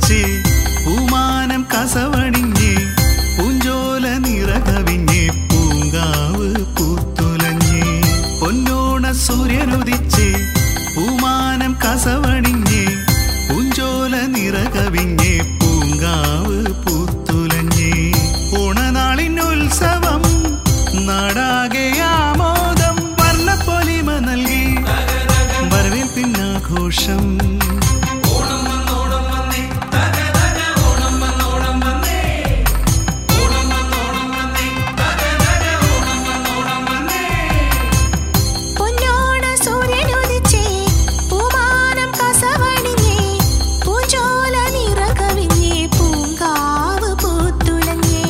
സൂര്യനുദിച്ച് പൂമാനം കസവണിഞ്ഞ് പൂഞ്ചോല നിറകവിഞ്ഞ് പൂങ്കാവ് പൂത്തുലഞ്ഞ് പൊന്നോണ സൂര്യനുദിച്ച് പൂമാനം കസവണിഞ്ഞ് പൂഞ്ചോല നിറകവിഞ്ഞ് പൂങ്കാവ് പൂത്തുലഞ്ഞ് ഓണനാളിനുത്സവം നാടാകെ ആമോദം വർണ്ണപ്പൊലിമ നൽകി വരവേൽപ്പിന്നാഘോഷം പൊന്നോണ സൂര്യനുദിച്ചേ പൂമാനം കസവണിഞ്ഞേ പൂഞ്ചോല നിറകവിഞ്ഞേ പൂങ്കാവ് പൂത്തുലഞ്ഞേ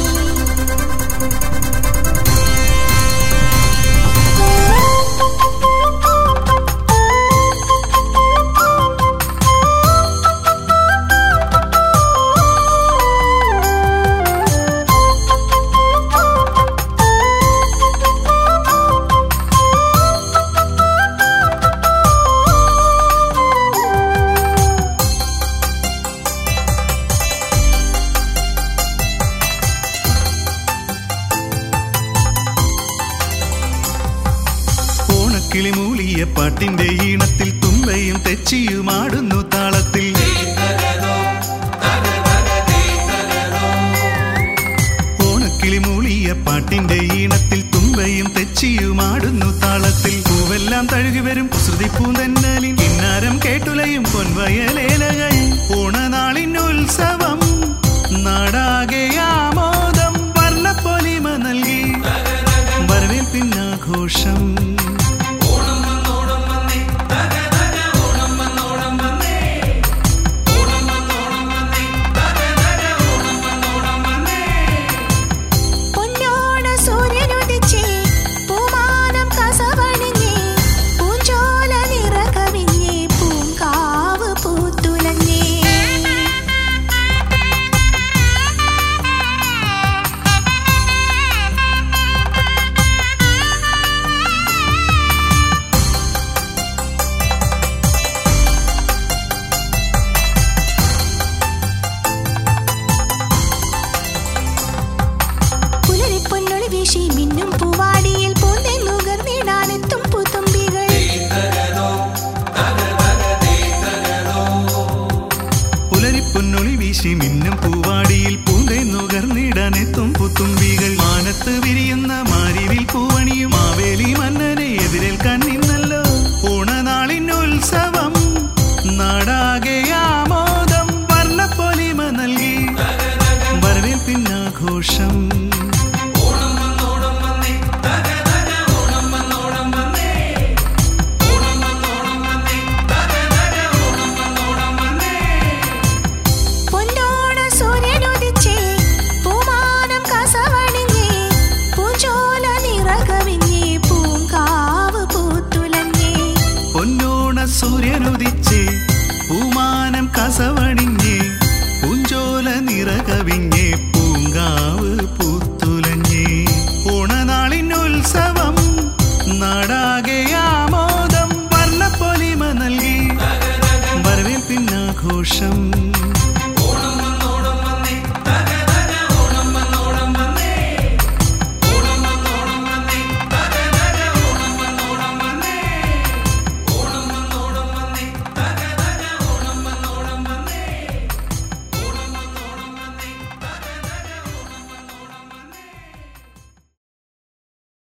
ഓണക്കിളി മൂളിയ പാട്ടിന്റെ ഈണത്തിൽ തുമ്പയും തെച്ചിയുമാടുന്നു താളത്തിൽ ഓണക്കിളി മൂളിയ പാട്ടിന്റെ ഈണത്തിൽ തുമ്പയും തെച്ചിയുമാടുന്നു താളത്തിൽ പൂവെല്ലാം തഴുകി വരും ശ്രുതി പൂന്തന്നലിൻ കിന്നാരം കേട്ടുലയും പൊൻവയലേലകൾ ഓണനാളിനുത്സവം നാടാകെ ആമോദം വർണ്ണപ്പൊലിമ നൽകി വരവേൽപ്പിന്നാഘോഷം പൊന്നോണ സൂര്യനുദിച്ചേ പൂമാനം കസവണിഞ്ഞേ പൂഞ്ചോല നിറകവിഞ്ഞേ പൂങ്കാവ് പൂത്തുലഞ്ഞേ പുലരിപ്പൊന്നൊളി വീശി മിന്നും പൂവാടിയിൽ പൂന്തേ നുകർന്നിടാനെത്തും പുതുമ്പികൾ പുലരിപ്പൊന്നൊളി വീശി മിന്നും പൂവാടിയിൽ പൂന്തേ നുകർന്നിടാനെത്തും പുത്തുമ്പികൾ മാനത്ത് വിരിയുന്ന മാരിവിൽ പൂവണിയും മാവേലി മന്നനെ എതിരേൽക്കാൻ നിന്നല്ലോ ഓണനാളിനുത്സവം നാടാകെ ആമോദം വർണ്ണപ്പൊലിമ നൽകി വരവേൽപ്പിന്നാഘോഷം പൊന്നോണ സൂര്യനുദിച്ചേ പൂമാനം കസവണിഞ്ഞേ പൂഞ്ചോല നിറകവിഞ്ഞേ പൂങ്കാവ് പൂത്തുലഞ്ഞേ പൊന്നോണ സൂര്യനുദിച്ച് പൂമാനം കസവ